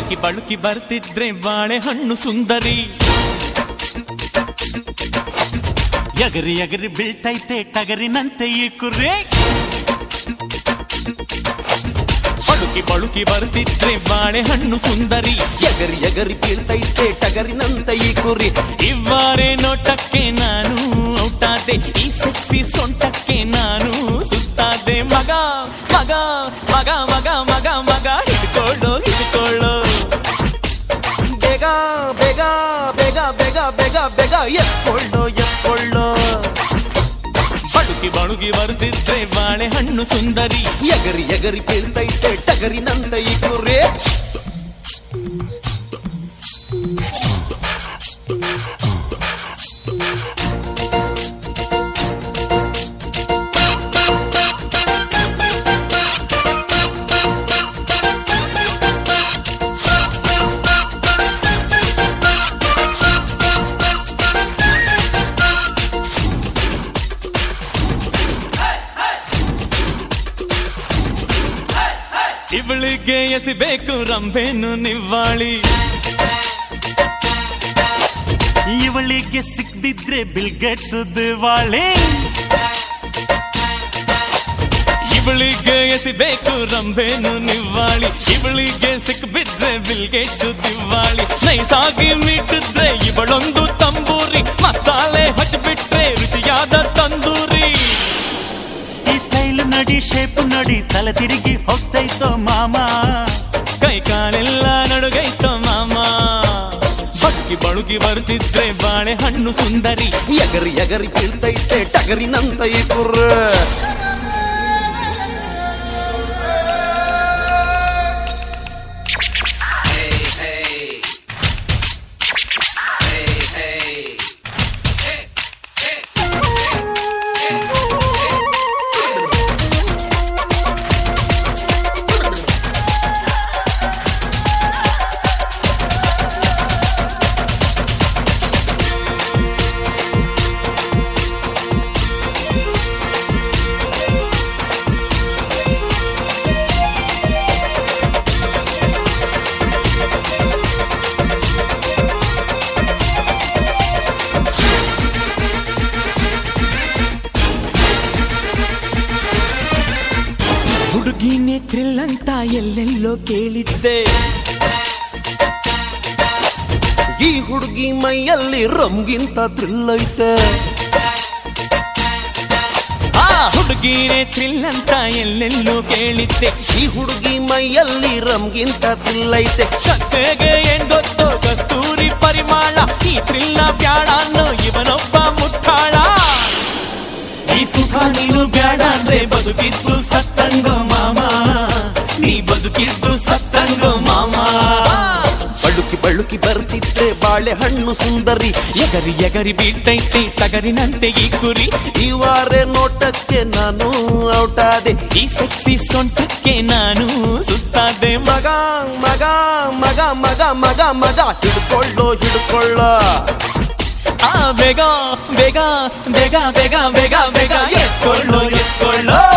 ಬಳುಕಿ ಬಳುಕಿ ಬರ್ತಿದ್ರೆ ಬಾಳೆಹಣ್ಣು ಸುಂದರಿ ಎಗರಿ ಎಗರಿ ಬೀಳ್ತೈತೆ ಟಗರಿನಂತೆ ಈ ಕುರ್ರೆ ಬಳುಕಿ ಬಳುಕಿ ಬರ್ತಿದ್ರೆ ಬಾಳೆಹಣ್ಣು ಸುಂದರಿ ಎಗರಿ ಎಗರಿ ಬೀಳ್ತೈತೆ ಟಗರಿನಂತ ಈ ಕುರಿ ಇವ್ವಾರೆ ನೋಟಕ್ಕೆ ನಾನು ಔಟಾದೆ ಈ ಸೆಕ್ಸಿ ಸೊಂಟಕ್ಕೆ ನಾನು ಸುಸ್ತಾದೆ ಮಗ ಮಗ ಮಗ ಮಗ ಮಗ ಮಗ ಹಿಡ್ಕೊಳ್ಳೋ ಹಿಡ್ಕೊಳ್ಳೋ ಬೇಗ ಬೇಗ ಬೇಗ ಬೇಗ ಬೇಗ ಬೇಗ ಎತ್ಕೊಳ್ಳೋ ಎತ್ಕೊಳ್ಳೋ ಬಳುಕಿ ಬಳುಗಿ ಬರ್ತಿದ್ರೆ ಬಾಳೆಹಣ್ಣು ಸುಂದರಿ ಎಗರಿ ಎಗರಿ ಬೀಳ್ತೈತೆ ಟಗರಿನಂತ ಈ ಕುರಿ ಇವಳಿಗೆ ಎಸಿಬೇಕು ರಂಬೆನು ನಿವ್ವಾಳಿ ಇವಳಿಗೆ ಸಿಕ್ಬಿದ್ರೆ ಬಿಲ್ಗೇಟ್ಸ್ ದಿವಾಳಿ ಇವಳಿಗೆ ಎಸಿಬೇಕು ರಂಬೆನು ನಿವ್ವಾಳಿ ಇವಳಿಗೆ ಸಿಕ್ಬಿದ್ರೆ ಬಿಲ್ಗೇಟ್ಸ್ ದಿವಾಳಿ ನೈಸಾಗಿ ಮೀಟಿದ್ರೆ ಇವಳೊಂದು ತಂಬೂರಿ ಮಸಾಲೆ ಹಚ್ಬಿಟ್ರೆ ರುಚಿಯಾದ ತಂದೂರಿ ಈ ಸ್ಟೈಲ್ ನಡಿ ಶೇಪ್ ನಡಿ ತಲೆ ತಿರುಗಿ ಹೋಗ್ತೈತೋ ಮಾಮ ಕೈ ಕಾಲೆಲ್ಲ ನಡುಗೈತ ಮಾಮ ಬಳುಕಿ ಬಳುಕಿ ಬರ್ತಿದ್ರೆ ಬಾಳೆಹಣ್ಣು ಸುಂದರಿ ಎಗರಿ ಎಗರಿ ಬೀಳ್ತೈತೆ ಟಗರಿನಂತ ಈ ಕುರ್ರ ಹುಡುಗಿನೇ ಥ್ರಿಲ್ ಅಂತ ಎಲ್ಲೆಲ್ಲೋ ಕೇಳಿದ್ದೆ ಈ ಹುಡುಗಿ ಮೈಯಲ್ಲಿ ರಮ್ಗಿಂತ ಥ್ರಿಲ್ ಐತೆ ಆ ಹುಡುಗಿನೇ ಥ್ರಿಲ್ ಅಂತ ಎಲ್ಲೆಲ್ಲೋ ಕೇಳಿದ್ದೆ ಈ ಹುಡುಗಿ ಮೈಯಲ್ಲಿ ರಮ್ಗಿಂತ ಥ್ರಿಲ್ ಐತೆ ಕತ್ತೆಗೆ ಏನ್ ಗೊತ್ತೋ ಕಸ್ತೂರಿ ಪರಿಮಾಣ ಈ ಥ್ರಿಲ್ನ ಬ್ಯಾಡ ಅನ್ನೋ ಇವನೊಬ್ಬ ಮುಟ್ಟಾಳ ಈ ಸುಖ ನೀನು ಬ್ಯಾಡ ಅಂದ್ರೆ ಬದುಕಿದ್ದು ಸತ್ತಂಗೋ ಮಾಮ ನೀ ಬದುಕಿದ್ದು ಸತ್ತಂಗೋ ಮಾಮ ಬಳುಕಿ ಬಳುಕಿ ಬರ್ತಿದ್ರೆ ಬಾಳೆಹಣ್ಣು ಸುಂದರಿ ಎಗರಿ ಎಗರಿ ಬೀಳ್ತೈತೆ ಟಗರಿನಂತೆ ಈ ಕುರಿ ಇವಾರೆ ನೋಟಕ್ಕೆ ನಾನು ಔಟಾದೆ ಈ ಸೆಕ್ಸಿ ಸೊಂಟಕ್ಕೆ ನಾನು ಸುಸ್ತಾದೆ ಮಗ ಮಗ ಮಗ ಮಗ ಮಗ ಮಗ ಹಿಡ್ಕೊಳ್ಳೋ ಹಿಡ್ಕೊಳ್ಳೋ ಆ ಬೇಗ ಬೇಗ ಬೇಗ ಬೇಗ ಬೇಗ ಬೇಗ ಎತ್ಕೊಳ್ಳೋ ಎತ್ಕೊಳ್ಳೋ